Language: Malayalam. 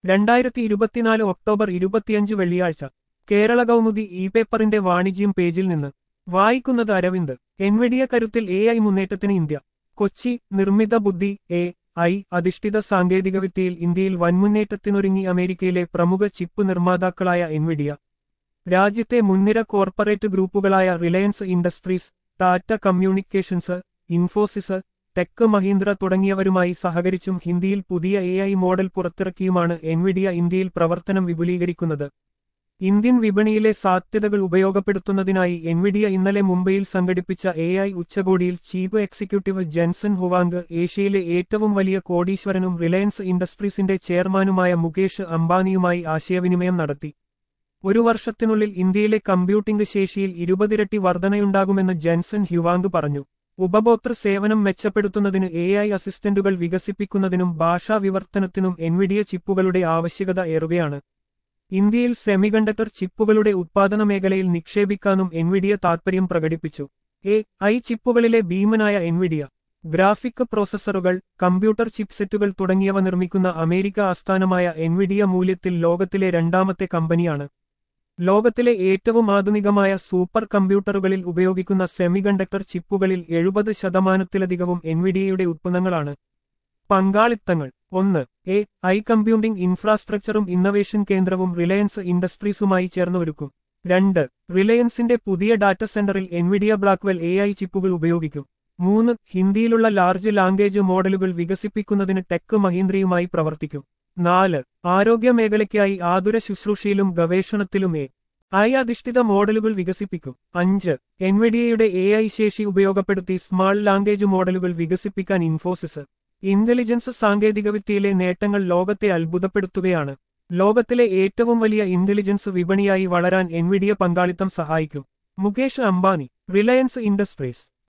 രണ്ടായിരത്തി ഇരുപത്തിനാല് ഒക്ടോബർ ഇരുപത്തിയഞ്ച് വെള്ളിയാഴ്ച കേരള കൗമുദി ഇ പേപ്പറിന്റെ വാണിജ്യം പേജിൽ നിന്ന് വായിക്കുന്നത് അരവിന്ദ് എൻവിഡിയ കരുത്തിൽ എ ഐ മുന്നേറ്റത്തിന് ഇന്ത്യ കൊച്ചി നിർമ്മിത ബുദ്ധി എ ഐ അധിഷ്ഠിത സാങ്കേതികവിദ്യയിൽ ഇന്ത്യയിൽ വൻമുന്നേറ്റത്തിനൊരുങ്ങി അമേരിക്കയിലെ പ്രമുഖ ചിപ്പ് നിർമ്മാതാക്കളായ എൻവിഡിയ രാജ്യത്തെ മുൻനിര കോർപ്പറേറ്റ് ഗ്രൂപ്പുകളായ Reliance Industries Tata Communications Infosys Tech Mahindra തുടങ്ങിയവരുമായി സഹകരിച്ചും ഹിന്ദിയിൽ പുതിയ എ ഐ മോഡൽ പുറത്തിറക്കിയുമാണ് എൻവിഡിയ ഇന്ത്യയിൽ പ്രവർത്തനം വിപുലീകരിക്കുന്നത് ഇന്ത്യൻ വിപണിയിലെ സാധ്യതകൾ ഉപയോഗപ്പെടുത്തുന്നതിനായി എൻവിഡിയ ഇന്നലെ മുംബൈയിൽ സംഘടിപ്പിച്ച എ ഐ ഉച്ചകോടിയിൽ ചീഫ് എക്സിക്യൂട്ടീവ് ജെൻസൺ ഹുവാങ്ക് ഏഷ്യയിലെ ഏറ്റവും വലിയ കോടീശ്വരനും റിലയൻസ് ഇൻഡസ്ട്രീസിന്റെ ചെയർമാനുമായ മുകേഷ് അംബാനിയുമായി ആശയവിനിമയം നടത്തി ഒരു വർഷത്തിനുള്ളിൽ ഇന്ത്യയിലെ കമ്പ്യൂട്ടിംഗ് ശേഷിയിൽ ഇരുപതിരട്ടി വർധനയുണ്ടാകുമെന്ന് ജെൻസൺ ഹ്യുവാങ്ക് പറഞ്ഞു ഉപഭോക്തൃ സേവനം മെച്ചപ്പെടുത്തുന്നതിന് എ ഐ അസിസ്റ്റന്റുകൾ വികസിപ്പിക്കുന്നതിനും ഭാഷാ വിവർത്തനത്തിനും എൻവിഡിയ ചിപ്പുകളുടെ ആവശ്യകത ഏറുകയാണ് ഇന്ത്യയിൽ സെമികണ്ടക്ടർ ചിപ്പുകളുടെ ഉത്പാദന മേഖലയിൽ നിക്ഷേപിക്കാനും എൻവിഡിയ താൽപര്യം പ്രകടിപ്പിച്ചു എ ഐ ചിപ്പുകളിലെ ഭീമനായ എൻവിഡിയ ഗ്രാഫിക് പ്രോസസ്സറുകൾ കമ്പ്യൂട്ടർ ചിപ്സെറ്റുകൾ തുടങ്ങിയവ നിർമ്മിക്കുന്ന അമേരിക്ക ആസ്ഥാനമായ എൻവിഡിയ മൂല്യത്തിൽ ലോകത്തിലെ രണ്ടാമത്തെ കമ്പനിയാണ് ലോകത്തിലെ ഏറ്റവും ആധുനികമായ സൂപ്പർ കമ്പ്യൂട്ടറുകളിൽ ഉപയോഗിക്കുന്ന സെമികണ്ടക്ടർ ചിപ്പുകളിൽ എഴുപത് ശതമാനത്തിലധികവും എൻവിഡിയയുടെ ഉത്പന്നങ്ങളാണ് പങ്കാളിത്തങ്ങൾ ഒന്ന് എ ഐ കമ്പ്യൂട്ടിംഗ് ഇൻഫ്രാസ്ട്രക്ചറും ഇന്നവേഷൻ കേന്ദ്രവും റിലയൻസ് ഇൻഡസ്ട്രീസുമായി ചേർന്നൊരുക്കും രണ്ട് റിലയൻസിന്റെ പുതിയ ഡാറ്റാ സെന്ററിൽ എൻവിഡിയ ബ്ലാക്ക്വെൽ എ ഐ ചിപ്പുകൾ ഉപയോഗിക്കും മൂന്ന് ഹിന്ദിയിലുള്ള ലാർജ് ലാംഗ്വേജ് മോഡലുകൾ വികസിപ്പിക്കുന്നതിന് ടെക് മഹീന്ദ്രയുമായി പ്രവർത്തിക്കും നാല് ആരോഗ്യ മേഖലയ്ക്കായി ആതുര ശുശ്രൂഷയിലും ഗവേഷണത്തിലും എ ഐ അധിഷ്ഠിത മോഡലുകൾ വികസിപ്പിക്കും അഞ്ച് എൻവിഡിയയുടെ എ ഐ ശേഷി ഉപയോഗപ്പെടുത്തി സ്മാൾ ലാംഗ്വേജ് മോഡലുകൾ വികസിപ്പിക്കാൻ ഇൻഫോസിസ് ഇന്റലിജൻസ് സാങ്കേതികവിദ്യയിലെ നേട്ടങ്ങൾ ലോകത്തെ അത്ഭുതപ്പെടുത്തുകയാണ് ലോകത്തിലെ ഏറ്റവും വലിയ ഇന്റലിജൻസ് വിപണിയായി വളരാൻ എൻവിഡിയ പങ്കാളിത്തം സഹായിക്കും മുകേഷ് അംബാനി റിലയൻസ് ഇൻഡസ്ട്രീസ്